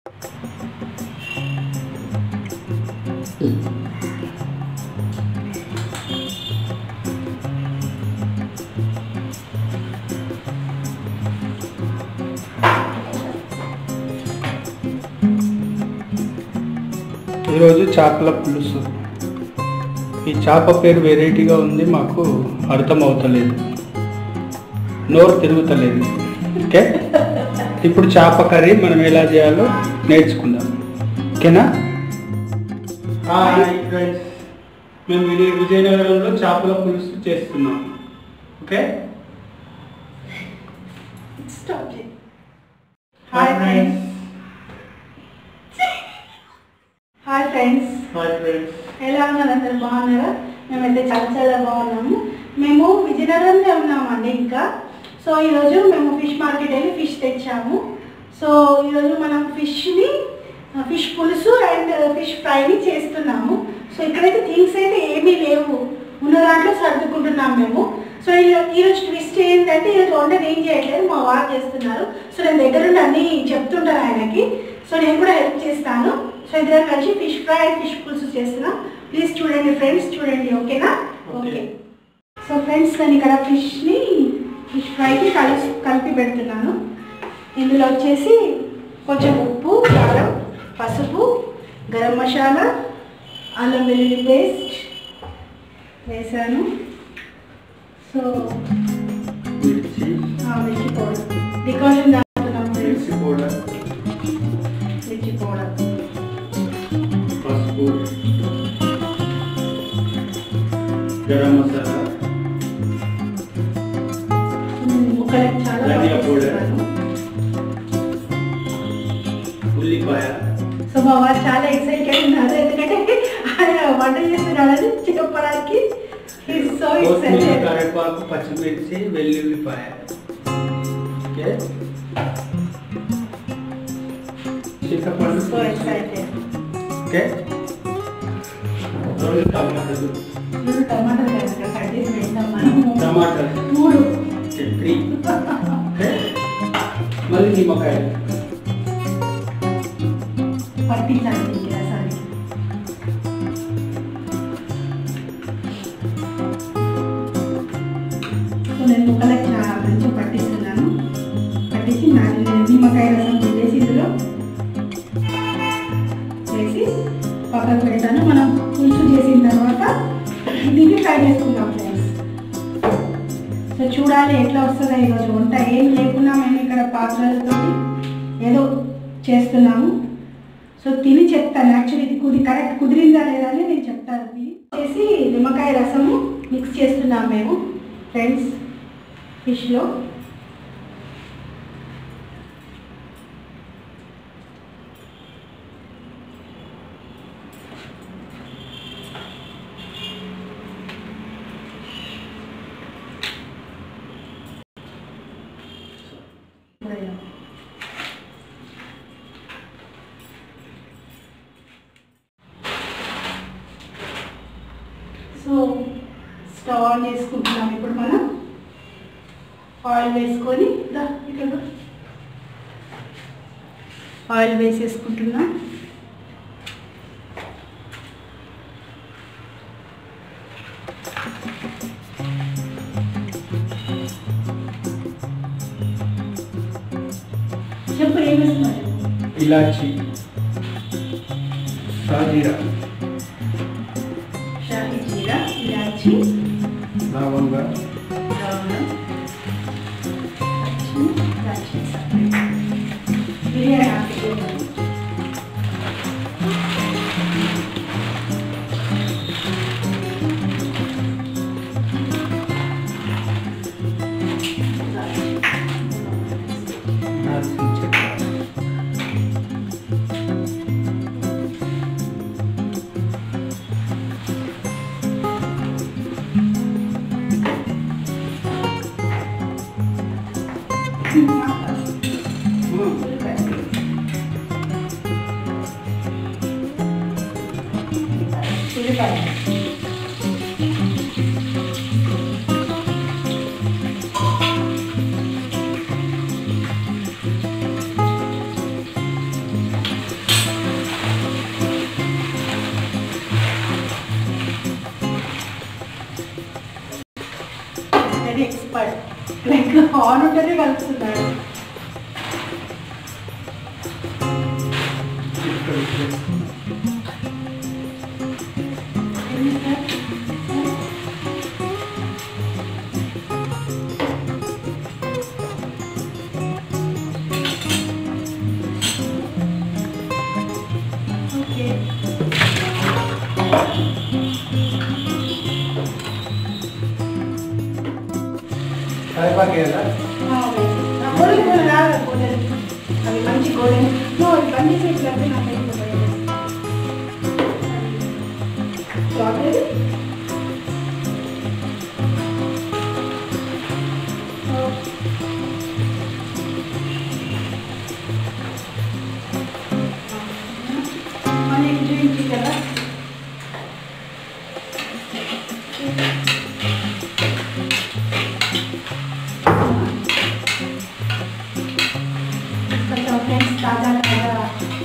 ఈరోజు చేపల పులుసు ఈ చేప పేరు వెరైటీగా ఉంది మాకు అర్థం అవుతలేదు నోరు తిరుగుతలేదు ఓకే ఇప్పుడు చేప కర్రీ మనం ఎలా చేయాలో నేర్చుకుందాం ఓకేనా హాయ్ ఫ్రెండ్స్ మేము విజయ విజయనగరంలో చేపల పులుసు చేస్తున్నాం okay Stop it. Hi friends hi friends hi friends ఎలా ఉన్నారు అందరు బాగున్నారా మేమైతే చాలా చాలా బాగున్నాము మేము విజయనగరంలో ఉన్నామండి ఇంకా సో ఈరోజు మేము ఫిష్ మార్కెట్ వెళ్ళి ఫిష్ తెచ్చాము సో ఈరోజు మనం ఫిష్ని ఫిష్ పులుసు అండ్ ఫిష్ ఫ్రైని చేస్తున్నాము సో ఇక్కడైతే థింగ్స్ అయితే ఏమీ లేవు ఉన్న దాంట్లో సర్దుకుంటున్నాం మేము సో ఈ- ఈరోజు ట్విస్ట్ ఏంటంటే ఈరోజు వంట ఏం చేయట్లేదు మా వారు చేస్తున్నారు సో నేను దగ్గరుండి అన్నీ చెప్తుంటాను ఆయనకి సో నేను కూడా హెల్ప్ చేస్తాను సో ఇద్దరం కలిసి ఫిష్ ఫ్రై అండ్ ఫిష్ పులుసు చేస్తున్నాం ప్లీజ్ చూడండి ఫ్రెండ్స్ చూడండి ఓకేనా Okay. ఓకే సో ఫ్రెండ్స్ నేను ఇక్కడ ఫిష్ని ఫిష్ ఫ్రైకి కలిసి కలిపి పెడుతున్నాను ఇందులో వచ్చేసి కొంచెం ఉప్పు కారం పసుపు గరం మసాలా అల్లం వెల్లుల్లి పేస్ట్ వేసాను సో మిర్చి ఆ, మిర్చి పౌడర్ డికాషన్ దాటుతున్నాం ఫ్రెండ్స్ మిర్చి పౌడర్ మిర్చి పౌడర్ పసుపు గరం మసాలా ముక్కలకు చాలా ధనియా బాగా పౌడర్. వేస్తున్నాను. ఉల్లిపాయ సో మా వారు చాలా ఎక్సైటెడ్ ఉన్నారు ఎందుకంటే ఆయన వంట చేస్తున్నాడని చెప్పడానికి సో కొత్తిమీర ఎక్సైటెడ్ కరివేపాకు పచ్చిమిర్చి వెల్లుల్లిపాయ ఓకే చింతపండు సో ఎక్సైటెడ్ ఓకే రెండు టమాటాలు మూడు టమాటాలు కనుక కట్ చేసి పెడతాం మనము టమాటాలు మూడు ఓకే, త్రీ ఓకే మళ్ళీ నిమ్మకాయ పట్టించాలి దీనికి రసానికి సో నేను ముక్కలకి చాలా మంచిగా పట్టిస్తున్నాను పట్టించి నా నిమ్మకాయ రసం పిండేసి ఇందులో వేసి పక్కకు పెడతాను మనం పులుసు చేసిన తర్వాత దీన్ని ఫ్రై చేసుకుందాం ఫ్రెండ్స్ సో చూడాలి ఎట్లా వస్తుందో ఈరోజు వంట ఏం లేకున్నా మేము ఇక్కడ పాత్రలతో ఏదో చేస్తున్నాము సో తిని చెప్తాను యాక్చువల్లీ ఇది కుది కరెక్ట్ కుదిరిందా లేదా అని నేను చెప్తాను తిని చేసి నిమ్మకాయ రసము మిక్స్ చేస్తున్నాం మేము ఫ్రెండ్స్ ఫిష్లో సో స్టవ్ ఆన్ చేసుకుంటున్నాం ఇప్పుడు మనం ఆయిల్ వేసుకొని దా ఇక్కడ రా. ఆయిల్ వేసేసుకుంటున్నాం చెప్పు ఏం వేస్తున్నారు ఇలాచి సాజీరా షాహీ జీరా ఇలాచి లవంగా లవంగం పచ్చి దాల్చిన చెక్క. బిర్యానీ ఆకు వేయాలి. దాల్చిన చెక్క ఉల్లిపాయ ఆన్ ఉంటేనే కలుపుతున్నాడు ఇక్కడ వేసుకున్నాం. ఓకే కరివేపాకు వేయాలా? గోడలు గోడలు కాదు గోడలు అవి మంచి గోడలు నో అవి బండి సీట్లు అంటే నాకు ఎక్కువ భయం. స్ట్రాబెర్రీ మళ్ళీ డ్రింక్ కదా కొంచెం ఫ్రెండ్స్ తాజా తాజా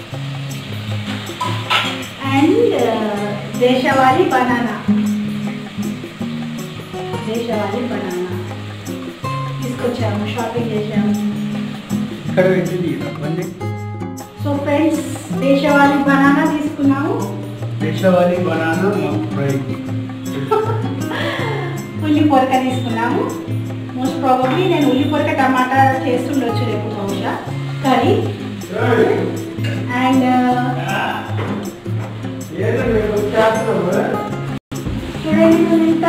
అండ్ దేశవాళీ బనానా దేశవాళీ బనానా తీసుకొచ్చాము షాపింగ్ చేసాము ఇక్కడ పెట్టింది ఇలా బండి సో ఫ్రెండ్స్ దేశవాళీ బనానా తీసుకున్నాము దేశవాళీ బనానా ఫ్రై ఉల్లి పొరక తీసుకున్నాము మోస్ట్ ప్రాబబ్లీ నేను ఉల్లి పొరక టమాటా చేస్తుండొచ్చు రేపు బహుశా కర్రీ అండ్ చూడండి నేను ఇంత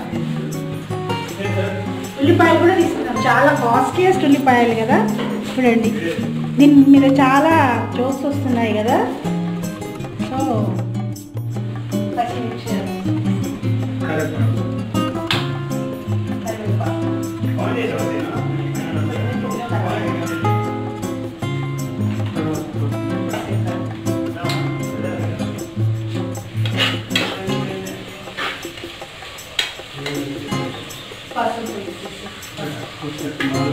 ఉల్లిపాయలు కూడా తీసుకున్నాం చాలా కాస్ట్లీయెస్ట్ ఉల్లిపాయలు కదా చూడండి దీని మీద చాలా జోక్స్ వస్తున్నాయి కదా సో పచ్చిమిర్చి కరివేపాకు కరివేపాకు పసుపు వేసేసి.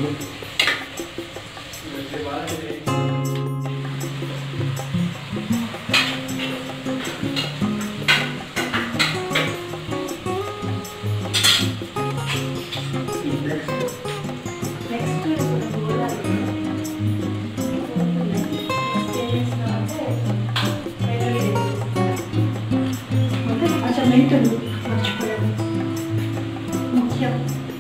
నెక్స్ట్ ఇప్పుడు గోదావరి. నెక్స్ట్ ఏం చేస్తామంటే వెల్లుల్లి వేసేస్తాం. ఓకే కొంచెం మెంతులు మర్చిపోయాము ముఖ్యం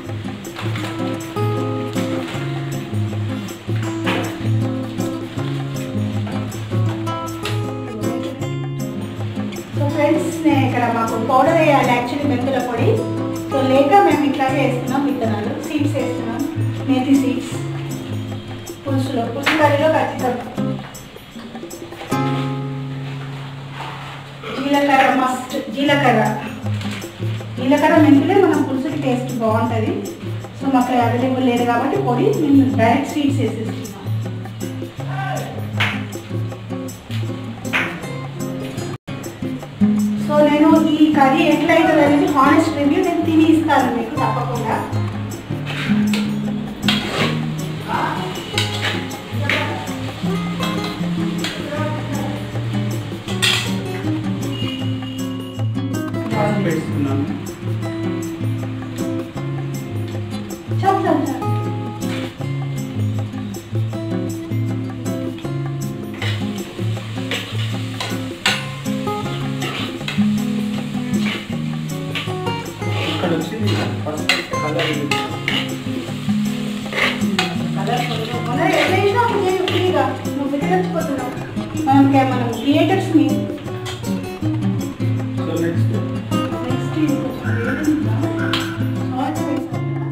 సో ఫ్రెండ్స్ నేను ఇక్కడ మాకు పౌడర్ వేయాలి యాక్చువల్లీ మెంతుల పొడి సో లేక మేము ఇట్లాగే వేస్తున్నాం విత్తనాలు సీడ్స్ వేస్తున్నాం మేతి సీడ్స్ పులుసులో పులుసు కర్రీలో ఖచ్చితం జీలకర్ర మస్ట్ జీలకర్ర జీలకర్ర మెంతులే మనం పులుసుకి టేస్ట్ బాగుంటుంది సో మాకు అవైలబుల్ లేదు కాబట్టి పొడి మేము డైరెక్ట్ సీడ్స్ వేసేస్తున్నాం సో నేను ఈ కర్రీ ఎట్లయితుంది అనేది హానెస్ట్ రివ్యూ నేను తిని ఇస్తాను మీకు తప్పకుండా వేసుకున్నాను చాలు చాలు చాలు ఇక్కడ వచ్చింది ఫస్ట్ కలర్ మనం ఎట్లా చేసినా అప్పుడు చేయి ఫ్రీగా నువ్వు విడిగచ్చిపోతున్నావు మనం మనం క్రియేటర్స్ని సో నెక్స్ట్ నెక్స్ట్ ఇది కొంచెం వేడిందా? సాల్ట్ వేసుకుంటా.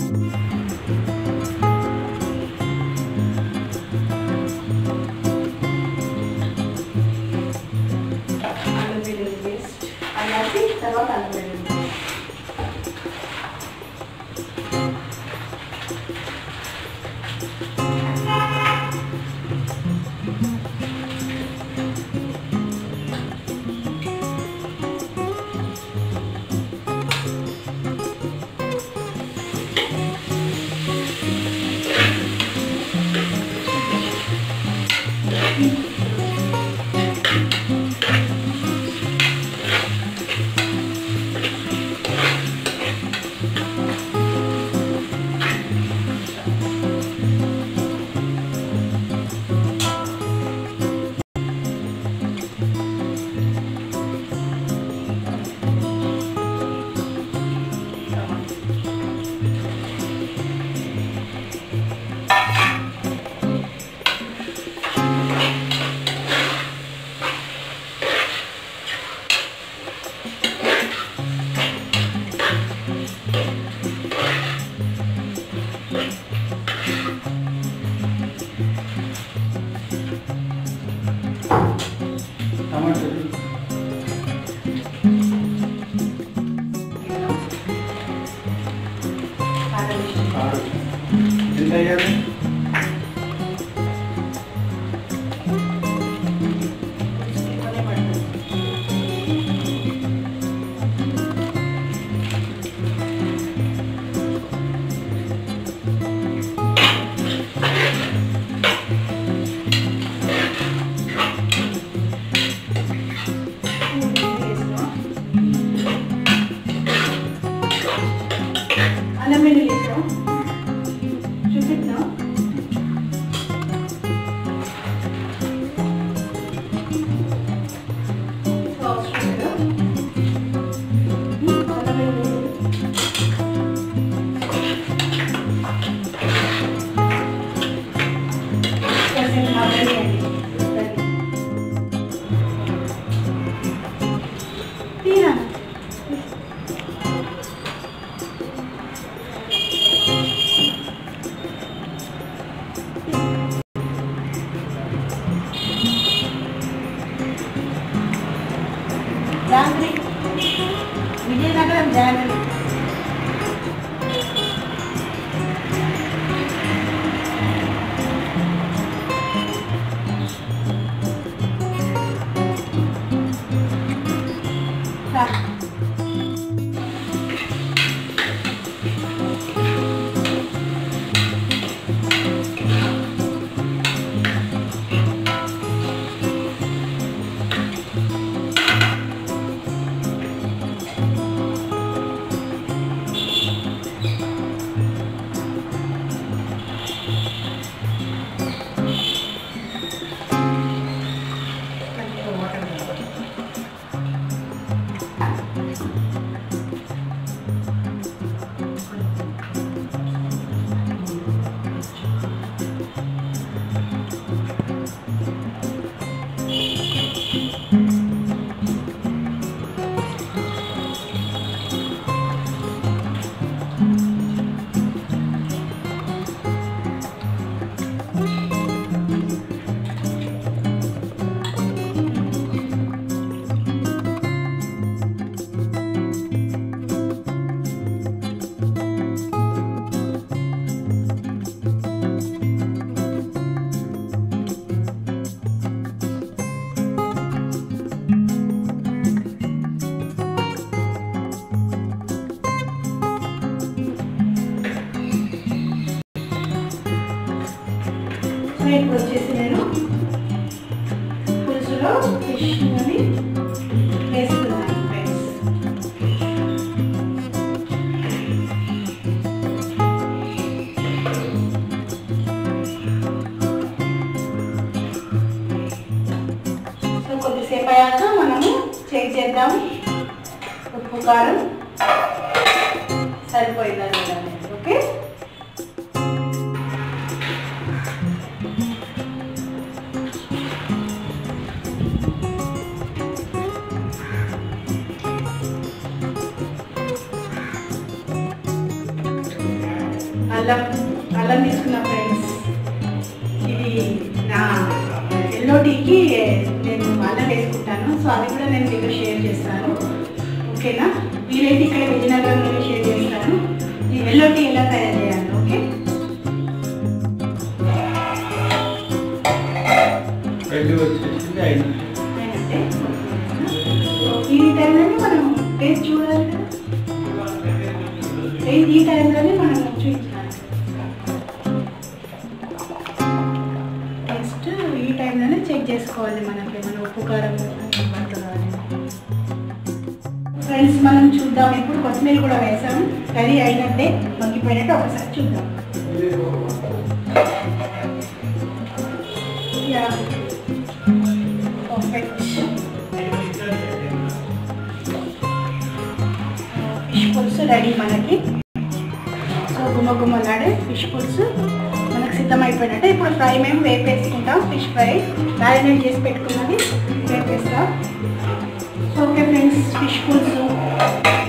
అల్లం వెల్లుల్లి పేస్ట్ అది వేసి తర్వాత అల్లం వెల్లుల్లి పేస్ట్. జాంగ్రీ విజయనగరం జాంగ్రీ రా. సో ఇప్పుడు వచ్చేసి నేను పులుసులో ఫిష్ అని వేసుకున్నాను ఫ్రెండ్స్ సో కొద్దిసేపు అయ్యాక మనము చెక్ చేద్దాం ఉప్పు కారం సరిపోయిందా లేదా అనేది ఓకే అల్లం అల్లం తీసుకున్నా ఫ్రెండ్స్ ఇది నా ఎల్లో టీకి నేను అల్లం వేసుకుంటాను సో అది కూడా నేను మీతో షేర్ చేస్తాను ఓకేనా వీలైతే ఇక్కడ విజయనగరంలో షేర్ చేస్తాను ఈ ఎల్లో టీ ఎలా తయారు చేయాలి ఓకే రెండు వచ్చేసింది ఐదు అంటే ఈ టైంలోనే మనం టేస్ట్ చూడాలి కదా ఈ- ఈ టైంలోనే మనం చూపించాలి నెక్స్ట్ ఈ టైంలోనే చెక్ చేసుకోవాలి మనకి మన ఉప్పు కారం పడుతుందా అని ఫ్రెండ్స్ మనం చూద్దాం ఇప్పుడు కొత్తిమీర కూడా వేసాము కర్రీ అయినట్టే మగ్గిపోయినట్టు ఒకసారి చూద్దాం యా పర్ఫెక్ట్ ఫిష్ పులుసు రెడీ మనకి సో గుమ్మ గుమ్మలాడే ఫిష్ పులుసు మనకు సిద్ధమైపోయినట్టే ఇప్పుడు ఫ్రై మేము వేపేసుకుంటాం ఫిష్ ఫ్రై మ్యారినేట్ చేసి పెట్టుకున్నది వేపేస్తాం సో ఓకే ఫ్రెండ్స్ ఫిష్ పులుసు